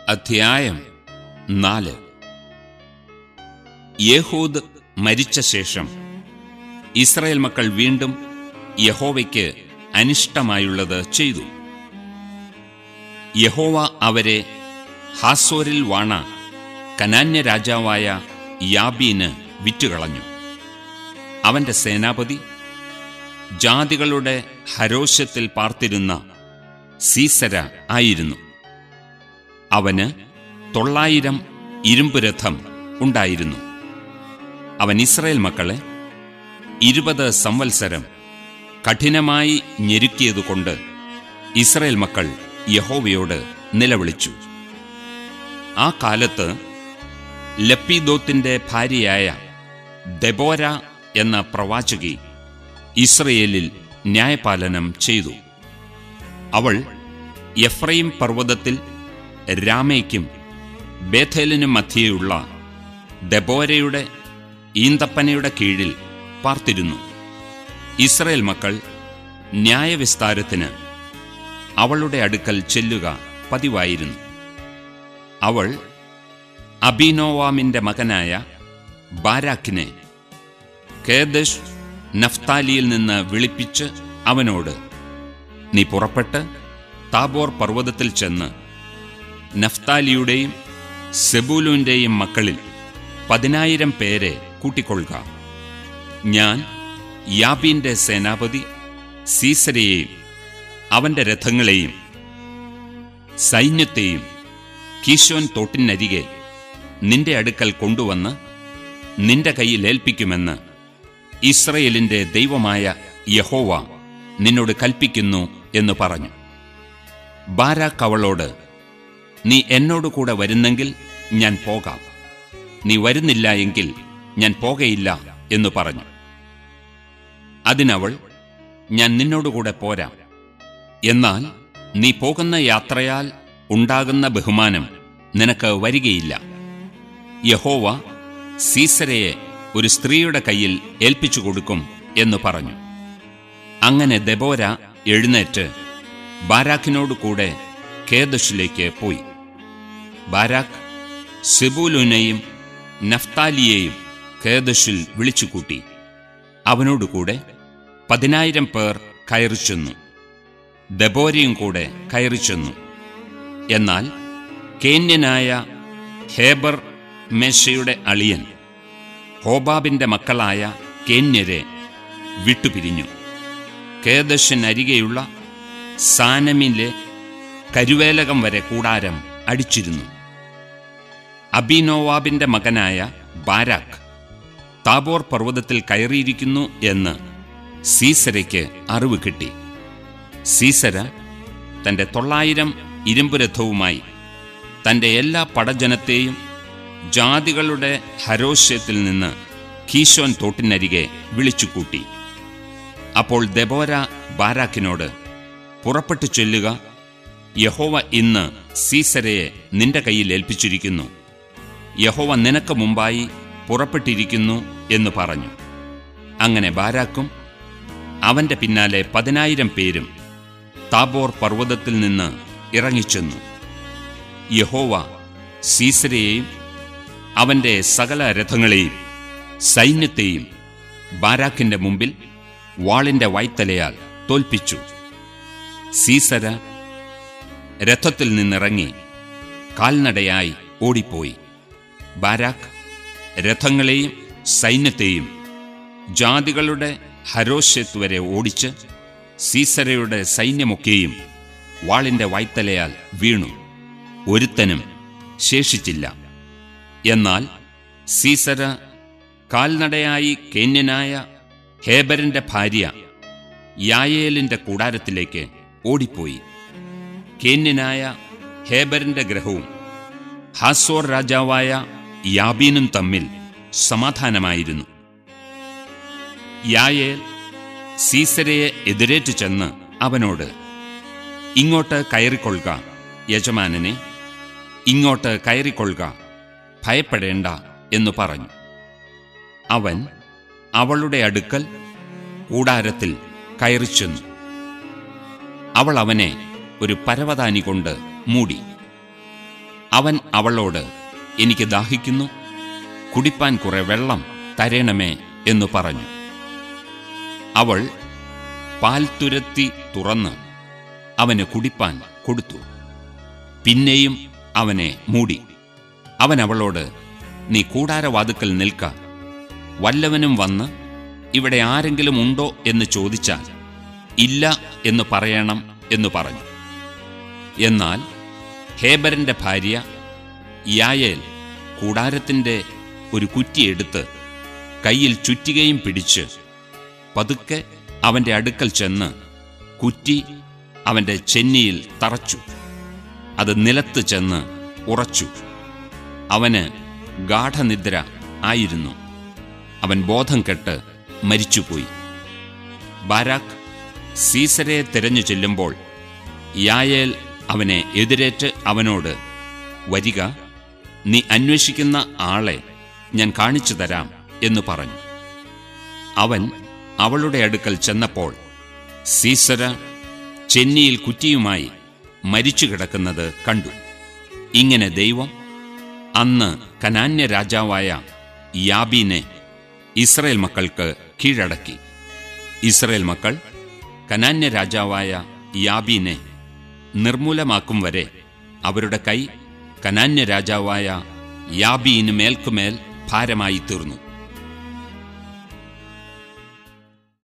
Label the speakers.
Speaker 1: അധ്യായം നാല് യേഹൂദ് മരിച്ച ശേഷം ഇസ്രായേൽ മക്കൾ വീണ്ടും യഹോവയ്ക്ക് അനിഷ്ടമായുള്ളത് ചെയ്തു യഹോവ അവരെ ഹാസോരിൽ വാണ കനാന്യ രാജാവായ യാബീന് വിറ്റുകളഞ്ഞു അവന്റെ സേനാപതി ജാതികളുടെ ഹരോഷത്തിൽ പാർത്തിരുന്ന സീസര ആയിരുന്നു അവന് തൊള്ളായിരം ഇരുമ്പുരഥം ഉണ്ടായിരുന്നു അവൻ ഇസ്രായേൽ മക്കളെ ഇരുപത് സംവത്സരം കഠിനമായി ഞെരുക്കിയതുകൊണ്ട് ഇസ്രായേൽ മക്കൾ യഹോവയോട് നിലവിളിച്ചു ആ കാലത്ത് ലപ്പീദോത്തിന്റെ ഭാര്യയായ ദെബോര എന്ന പ്രവാചകി ഇസ്രയേലിൽ ന്യായപാലനം ചെയ്തു അവൾ എഫ്രൈം പർവ്വതത്തിൽ രാമയ്ക്കും ബേഥേലിനും മധ്യേയുള്ള ദബോരയുടെ ഈന്തപ്പനയുടെ കീഴിൽ പാർത്തിരുന്നു ഇസ്രയേൽ മക്കൾ ന്യായവിസ്താരത്തിന് അവളുടെ അടുക്കൽ ചെല്ലുക പതിവായിരുന്നു അവൾ അബിനോവാമിന്റെ മകനായ ബാരാക്കിനെ കേദഷ് നഫ്താലിയിൽ നിന്ന് വിളിപ്പിച്ച് അവനോട് നീ പുറപ്പെട്ട് താബോർ പർവ്വതത്തിൽ ചെന്ന് നഫ്താലിയുടെയും സെബൂലുവിൻ്റെയും മക്കളിൽ പതിനായിരം പേരെ കൂട്ടിക്കൊള്ളുക ഞാൻ യാബീന്റെ സേനാപതി സീസരയെയും അവന്റെ രഥങ്ങളെയും സൈന്യത്തെയും കീശോൻ തോട്ടിനരികെ നിന്റെ അടുക്കൽ കൊണ്ടുവന്ന് നിന്റെ കയ്യിൽ ഏൽപ്പിക്കുമെന്ന് ഇസ്രയേലിന്റെ ദൈവമായ യഹോവ നിന്നോട് കൽപ്പിക്കുന്നു എന്ന് പറഞ്ഞു ബാരാക്ക് അവളോട് നീ എന്നോട് കൂടെ വരുന്നെങ്കിൽ ഞാൻ പോകാം നീ വരുന്നില്ല എങ്കിൽ ഞാൻ പോകയില്ല എന്ന് പറഞ്ഞു അതിനവൾ ഞാൻ നിന്നോടുകൂടെ പോരാം എന്നാൽ നീ പോകുന്ന യാത്രയാൽ ഉണ്ടാകുന്ന ബഹുമാനം നിനക്ക് വരികയില്ല യഹോവ സീസരയെ ഒരു സ്ത്രീയുടെ കയ്യിൽ ഏൽപ്പിച്ചു കൊടുക്കും എന്ന് പറഞ്ഞു അങ്ങനെ ദബോര എഴുന്നേറ്റ് ബാരാക്കിനോട് കൂടെ കേദഷിലേക്ക് പോയി ബാരാക്ക് സെബൂലുനെയും നഫ്താലിയെയും കേദഷിൽ വിളിച്ചുകൂട്ടി അവനോടുകൂടെ പതിനായിരം പേർ കയറിച്ചെന്നു ദബോരയും കൂടെ കയറിച്ചെന്നു എന്നാൽ കേന്യനായ ഹേബർ മേശയുടെ അളിയൻ ഹോബാബിന്റെ മക്കളായ കേന്യരെ വിട്ടുപിരിഞ്ഞു കേദശനരികെയുള്ള സാനമിലെ കരുവേലകം വരെ കൂടാരം അടിച്ചിരുന്നു അബിനോവാബിന്റെ മകനായ ബാരാക്ക് താബോർ പർവ്വതത്തിൽ കയറിയിരിക്കുന്നു എന്ന് സീസരയ്ക്ക് അറിവ് കിട്ടി സീസര തന്റെ തൊള്ളായിരം ഇരുമ്പുരഥവുമായി തന്റെ എല്ലാ പടജനത്തെയും ജാതികളുടെ ഹരോഷ്യത്തിൽ നിന്ന് കീശോൻ തോട്ടിനരികെ വിളിച്ചുകൂട്ടി അപ്പോൾ ദബോര ബാരാക്കിനോട് പുറപ്പെട്ടു ചെല്ലുക യഹോവ ഇന്ന് സീസരയെ നിന്റെ കയ്യിൽ ഏൽപ്പിച്ചിരിക്കുന്നു യഹോവ നിനക്ക് മുമ്പായി പുറപ്പെട്ടിരിക്കുന്നു എന്ന് പറഞ്ഞു അങ്ങനെ ബാരാക്കും അവന്റെ പിന്നാലെ പതിനായിരം പേരും താബോർ പർവ്വതത്തിൽ നിന്ന് ഇറങ്ങിച്ചെന്നു യഹോവ സീസരയെയും അവന്റെ സകല രഥങ്ങളെയും സൈന്യത്തെയും ബാരാക്കിന്റെ മുമ്പിൽ വാളിന്റെ വായ്ത്തലയാൽ തോൽപ്പിച്ചു സീസര രഥത്തിൽ നിന്നിറങ്ങി കാൽനടയായി ഓടിപ്പോയി ബാരാക്ക് രഥങ്ങളെയും സൈന്യത്തെയും ജാതികളുടെ ഹരോഷത്ത് വരെ ഓടിച്ച് സീസരയുടെ സൈന്യമൊക്കെയും വാളിന്റെ വായ്ത്തലയാൽ വീണു ഒരുത്തനും ശേഷിച്ചില്ല എന്നാൽ സീസര കാൽനടയായി കേന്യനായ ഹേബറിന്റെ ഭാര്യ യായേലിന്റെ കൂടാരത്തിലേക്ക് ഓടിപ്പോയി കേന്യനായ ഹേബറിന്റെ ഗ്രഹവും ഹാസോർ രാജാവായ യാബീനും തമ്മിൽ സമാധാനമായിരുന്നു യായേൽ സീസരയെ എതിരേറ്റു ചെന്ന് അവനോട് ഇങ്ങോട്ട് കയറിക്കൊള്ളുക യജമാനനെ ഇങ്ങോട്ട് കയറിക്കൊള്ളുക ഭയപ്പെടേണ്ട എന്നു പറഞ്ഞു അവൻ അവളുടെ അടുക്കൽ കൂടാരത്തിൽ കയറിച്ചെന്നു അവൾ അവനെ ഒരു പരവതാനി കൊണ്ട് മൂടി അവൻ അവളോട് എനിക്ക് ദാഹിക്കുന്നു കുടിപ്പാൻ കുറെ വെള്ളം തരേണമേ എന്നു പറഞ്ഞു അവൾ പാൽ തുരത്തി തുറന്ന് അവന് കുടിപ്പാൻ കൊടുത്തു പിന്നെയും അവനെ മൂടി അവൻ അവളോട് നീ കൂടാരവാതുക്കൽ നിൽക്ക വല്ലവനും വന്ന് ഇവിടെ ആരെങ്കിലും ഉണ്ടോ എന്ന് ചോദിച്ചാൽ ഇല്ല എന്ന് പറയണം എന്ന് പറഞ്ഞു എന്നാൽ ഹേബരന്റെ ഭാര്യ യായേൽ കൂടാരത്തിന്റെ ഒരു കുറ്റിയെടുത്ത് കയ്യിൽ ചുറ്റികയും പിടിച്ച് പതുക്കെ അവന്റെ അടുക്കൽ ചെന്ന് കുറ്റി അവന്റെ ചെന്നിയിൽ തറച്ചു അത് നിലത്ത് ചെന്ന് ഉറച്ചു അവന് ഗാഠനിദ്ര ആയിരുന്നു അവൻ ബോധം കെട്ട് മരിച്ചുപോയി ബാരാക്ക് സീസരെ തിരഞ്ഞു ചെല്ലുമ്പോൾ യായേൽ അവനെ എതിരേറ്റ് അവനോട് വരിക നീ അന്വേഷിക്കുന്ന ആളെ ഞാൻ കാണിച്ചു തരാം എന്ന് പറഞ്ഞു അവൻ അവളുടെ അടുക്കൽ ചെന്നപ്പോൾ സീസര ചെന്നിയിൽ കുറ്റിയുമായി മരിച്ചു കിടക്കുന്നത് കണ്ടു ഇങ്ങനെ ദൈവം അന്ന് കനാന്യ രാജാവായ യാബീനെ ഇസ്രയേൽ മക്കൾക്ക് കീഴടക്കി ഇസ്രയേൽ മക്കൾ കനാന്യ രാജാവായ യാബീനെ നിർമൂലമാക്കും വരെ അവരുടെ കൈ കനാന്യ രാജാവായ യാബീന് മേൽക്കുമേൽ ഭാരമായി തീർന്നു